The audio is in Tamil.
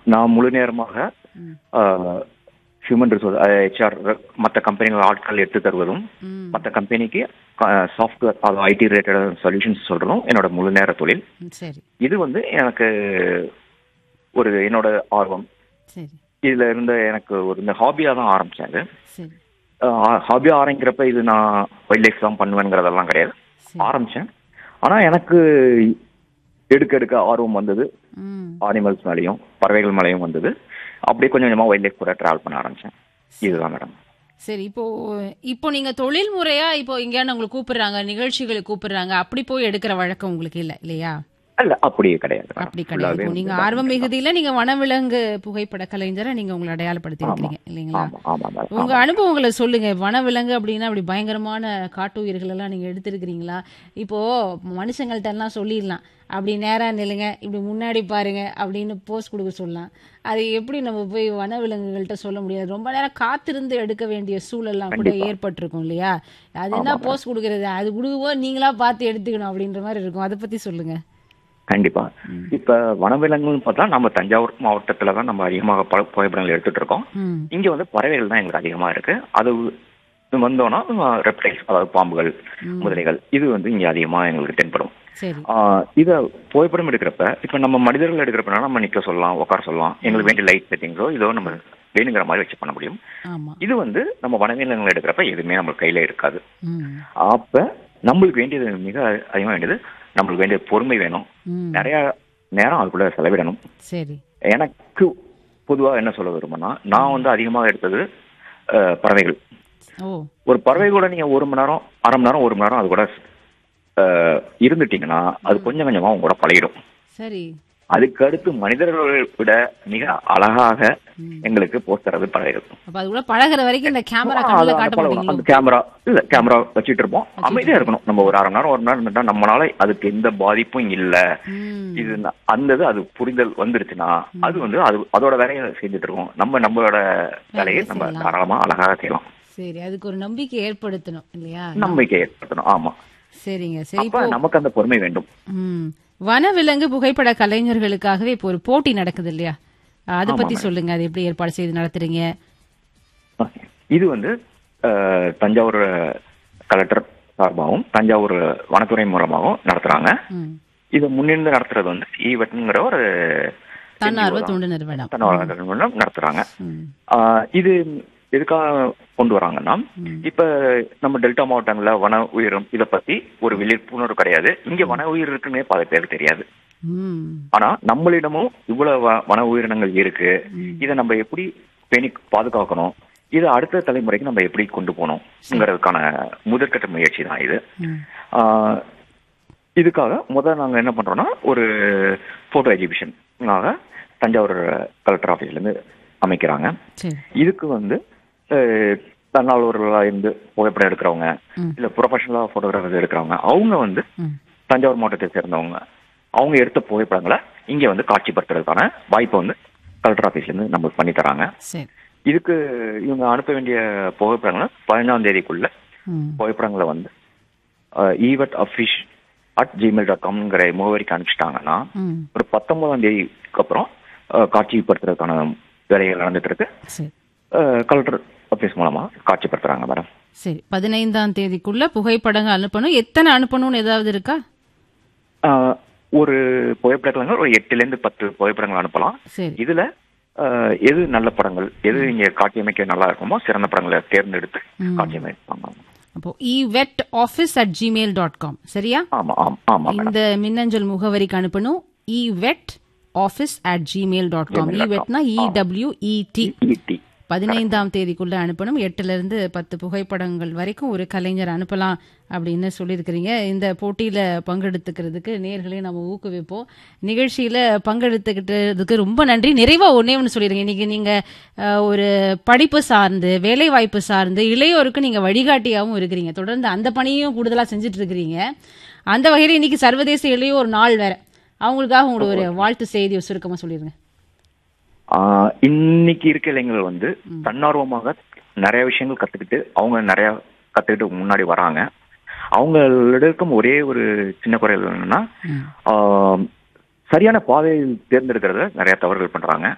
நான் முழு நேரமாக ம். ஹியூமன் ரிசோர்ஸ் ஹெச்ஆர் மற்ற கம்பெனிகள் ஆட்கள் எடுத்து தருவதும் ம். மற்ற கம்பெனிக்கு சாஃப்ட்வேர் அது ஐடி ரிலேட்டட் சொல்யூஷன்ஸ் சொல்றதும் என்னோட முழு நேர தொழில் ம், சரி இது வந்து எனக்கு ஒரு என்னோட ஆர்வம் சரி இதுல இருந்த எனக்கு ஒரு இந்த ஹாபியா தான் ஆரம்பிச்சேன் இது சரி ஹாபியா ஆரம்பிக்கிறப்ப இது நான் வைல்ட் லைஃப் தான் பண்ணுவேங்கிறதெல்லாம் கிடையாது சரி ஆரம்பிச்சேன் ஆனா எனக்கு எடுக்க எடுக்க ஆர்வம் வந்தது ம் அனிமல்ஸ் மேலேயும் பறவைகள் மேலேயும் வந்தது அப்படியே கொஞ்சம் கொஞ்சமா வைல்ட் லைஃப் கூட டிராவல் பண்ண ஆரம்பிச்சேன் இதுதான் மேடம் சரி இப்போ இப்போ நீங்க தொழில் முறையா இப்போ எங்கேயான உங்களை கூப்பிடுறாங்க நிகழ்ச்சிகளுக்கு கூப்பிடுறாங்க அப்படி போய் எடுக்கிற வழக்கம் உங்களுக்கு இல்ல இல்லையா இல்ல அப்படியே கிடையாது madam. அப்படி Full-ஆவே கிடையாது இப்போ நீங்க வந்து ஆர்வ மிகுதியில நீங்க வனவிலங்கு புகைப்பட கலைஞரை நீங்க உங்களை அடையாளப்படுத்தி இருக்கிறீங்க இல்லைங்களா ஆமா ஆமா மேடம் உங்க அனுபவங்களை சொல்லுங்க வனவிலங்கு அப்படின்னா அப்படி பயங்கரமான காட்டுயிர்கள் எல்லாம் நீங்க எடுத்திருக்கிறீங்களா இப்போ மனுஷங்கள்ட்ட எல்லாம் சொல்லிடலாம் அப்படி நேரா நில்லுங்க இப்படி முன்னாடி பாருங்க அப்படின்னு போஸ் கொடுக்க சொல்லலாம் அது எப்படி நம்ம போய் வனவிலங்குகள்கிட்ட சொல்ல முடியாது ரொம்ப நேரம் காத்திருந்து எடுக்க வேண்டிய சூழல்லாம் கூட ஏற்பட்டிருக்கும் இல்லையா அது என்ன போஸ் கொடுக்கறது அது கொடுக்கவோ நீங்களா பார்த்து எடுத்துக்கணும் அப்படின்ற மாதிரி இருக்கும் அதை பத்தி சொல்லுங்க கண்டிப்பா இப்ப வனவிலங்குன்னு பார்த்தா நம்ம தஞ்சாவூர் மாவட்டத்துல தான் நம்ம அதிகமாக பல புகைப்படங்கள் எடுத்துட்டு இருக்கோம் ம் இங்க வந்து பறவைகள் தான் எங்களுக்கு அதிகமா இருக்கு அது வந்தோம்னா ரெப்டைல்ஸ் அதாவது பாம்புகள் முதலைகள் இது வந்து இங்க அதிகமா எங்களுக்கு தென்படும் சரி ஆஹ் இத புகைப்படம் எடுக்கிறப்ப இப்ப நம்ம மனிதர்கள் எடுக்கிறப்ப நம்ம நிக்க சொல்லலாம் உட்கார சொல்லலாம் எங்களுக்கு வேண்டிய லைட் செட்டிங்ஸோ இதோ நம்ம வேணுங்கிற மாதிரி வச்சு பண்ண முடியும் ஆமா இது வந்து நம்ம வனவிலங்குகள் எடுக்கிறப்ப எதுவுமே நம்ம கையில இருக்காது ம் அப்ப நம்மளுக்கு வேண்டியது மிக அதிகமா வேண்டியது நம்மளுக்கு வேண்டிய பொறுமை வேணும் ம் நிறைய நேரம் அதுக்குள்ள செலவிடணும் சரி எனக்கு பொதுவா என்ன சொல்ல விரும்புனா நான் வந்து அதிகமாக எடுத்தது அஹ், பறவைகள் ஓ ஒரு பறவை கூட நீங்க ஒரு மணி நேரம் அரை மணி நேரம் ஒரு மணி நேரம் அது கூட அஹ், இருந்துட்டீங்கன்னா அது கொஞ்சம் கொஞ்சமா உங்க கூட பழகிடும் சரி அதுக்கு அடுத்து மனிதர்களை விட மிக அழகாக எங்களுக்கு போஸ்ட் தரது பறவைகள் அப்ப அது கூட பழகுற வரைக்கும் இந்த கேமரா அது- கண்ணுல அது காட்ட பழகணும். மாட்டீங்களோ அந்த கேமரா இல்ல கேமரா வச்சிட்டு இருப்போம் அமைதியா இருக்கணும் நம்ம ஒரு அரை மணி நேரம் ஒரு மணி நேரம் இருந்துட்டா நம்மளால அதுக்கு எந்த பாதிப்பும் இல்ல ம் இது ந- அந்த இது அது புரிதல் வந்துருச்சுன்னா அது வந்து அது அதோட வேலையை செஞ்சுட்டு இருக்கோம் நம்ம நம்மளோட வேலையை நம்ம செய்யலாம். தாராளமா அழகாக செய்யலாம் சரி அதுக்கு ஒரு நம்பிக்கை ஏற்படுத்தணும் இல்லையா நம்பிக்கை ஏற்படுத்தணும் ஆமா சரிங்க சரி அப்ப நமக்கு அந்த பொறுமை வேண்டும் ம் வனவிலங்கு புகைப்பட கலைஞர்களுக்காகவே இப்போ ஒரு போட்டி நடக்குது இல்லையா அதை பத்தி சொல்லுங்க அது எப்படி ஏற்பாடு செய்து நடத்துறீங்க இது வந்து அஹ், தஞ்சாவூர் கலெக்டர் சார்பாகவும் தஞ்சாவூர் வனத்துறை மூலமாகவும் நடத்துறாங்க ம் இதை முன்னிருந்து நடத்துறது வந்து ஈவெட்டுங்கிற ஒரு தன்னார்வ தொண்டு நிறுவனம் தன்னார்வ நிறுவனம் நடத்துறாங்க ம் ஆஹ் இது எதுக்காக கொண்டு வராங்கன்னா இப்ப நம்ம டெல்டா மாவட்டங்கள்ல வன உயிரும் இத பத்தி ஒரு விழிப்புணர்வு கிடையாது இங்க வன உயிர் இருக்குன்னே பல பேருக்கு தெரியாது ம் ஆனா நம்மளிடமும் இவ்வளவு வ- வன உயிரினங்கள் இருக்கு இதை நம்ம எப்படி பேணி பாதுகாக்கணும் இதை அடுத்த தலைமுறைக்கு நம்ம எப்படி கொண்டு போகணுங்கிறதுக்கான முதற்கட்ட முயற்சி தான் இது ம் ஆஹ் இதுக்காக முதல் நாங்க என்ன பண்றோம்னா ஒரு போட்டோ எக்ஸிபிஷனாக தஞ்சாவூர் கலெக்டர் ஆஃபீஸ்ல இருந்து அமைக்கிறாங்க சரி இதுக்கு வந்து அஹ், தன்னார்வலர்களா இருந்து புகைப்படம் எடுக்கிறவங்க ம். இல்ல ப்ரொஃபஷனலா போட்டோகிராஃபர் எடுக்கிறவங்க அவங்க வந்து ம் தஞ்சாவூர் மாவட்டத்தை சேர்ந்தவங்க அவங்க எடுத்த புகைப்படங்களை இங்க வந்து காட்சிப்படுத்துறதுக்கான வாய்ப்பை வந்து கலெக்டர் ஆஃபீஸ்ல இருந்து நம்மளுக்கு பண்ணி தராங்க சரி இதுக்கு இவங்க அனுப்ப வேண்டிய புகைப்படங்களை பதினஞ்சாம் தேதிக்குள்ள ம் புகைப்படங்களை வந்து e vet office at gmail dot காம்ங்கிற முகவரிக்கு அனுப்பிச்சிட்டாங்கன்னா ம் ஒரு பத்தொன்பதாம் தேதிக்கு அப்புறம் அஹ், காட்சிப்படுத்துறதுக்கான வேலைகள் நடந்துட்டு இருக்கு சரி அஹ், கலெக்டர் ஆஃபீஸ் மூலமா காட்சிப்படுத்துறாங்க மேடம் சரி பதினைந்தாம் தேதிக்குள்ள புகைப்படங்கள் அனுப்பணும் எத்தனை அனுப்பணும்னு ஏதாவது இருக்கா அஹ், ஒரு புகைப்படங்கள் ஒரு எட்டுல இருந்து பத்து புகைப்படங்கள் அனுப்பலாம் சரி இதுல அஹ், எது நல்ல படங்கள் எது இங்க காட்சியமைக்க நல்லா இருக்குமோ சிறந்த படங்களை தேர்ந்தெடுத்து ம். காட்சியமைப்பாங்க அப்போ e vet office at gmail dot com சரியா ஆமா ஆமா ஆமா மேடம் இந்த மின்னஞ்சல் முகவரிக்கு அனுப்பணும் e vet office at gmail dot com e வெட்னா இ டபிள்யூ இடி ஈட்டி பதினைந்தாம் தேதிக்குள்ள அனுப்பணும் எட்டுல இருந்து பத்து புகைப்படங்கள் வரைக்கும் ஒரு கலைஞர் அனுப்பலாம் அப்படின்னு சொல்லியிருக்கிறீங்க இந்த போட்டியில பங்கெடுத்துக்கிறதுக்கு நேர்களையும் நம்ம ஊக்குவிப்போம் நிகழ்ச்சியில பங்கெடுத்துக்கிட்டதுக்கு ரொம்ப நன்றி நிறைவா ஒன்னே ஒன்று சொல்லிடுங்க இன்னைக்கு நீங்க அஹ், ஒரு படிப்பு சார்ந்து வேலை வாய்ப்பு சார்ந்து இளையோருக்கு நீங்க வழிகாட்டியாகவும் இருக்கிறீங்க தொடர்ந்து அந்த பணியையும் கூடுதலா செஞ்சுட்டு இருக்கிறீங்க அந்த வகையில இன்னைக்கு சர்வதேச இளையோர் நாள் வேற அவங்களுக்காக உங்களுக்கு ஒரு வாழ்த்து செய்தி சுருக்கமா சொல்லிடுங்க ஆஹ் இன்னைக்கு இருக்க இளைஞர்கள் வந்து தன்னார்வமாக நிறைய விஷயங்கள் கத்துக்கிட்டு அவங்க நிறைய கத்துக்கிட்டு முன்னாடி வராங்க அவங்களிடம் ஒரே ஒரு சின்ன குறைகள் என்னன்னா ம். ஆஹ் சரியான பாதையை தேர்ந்தெடுக்கிறதுல நிறைய தவறுகள் பண்றாங்க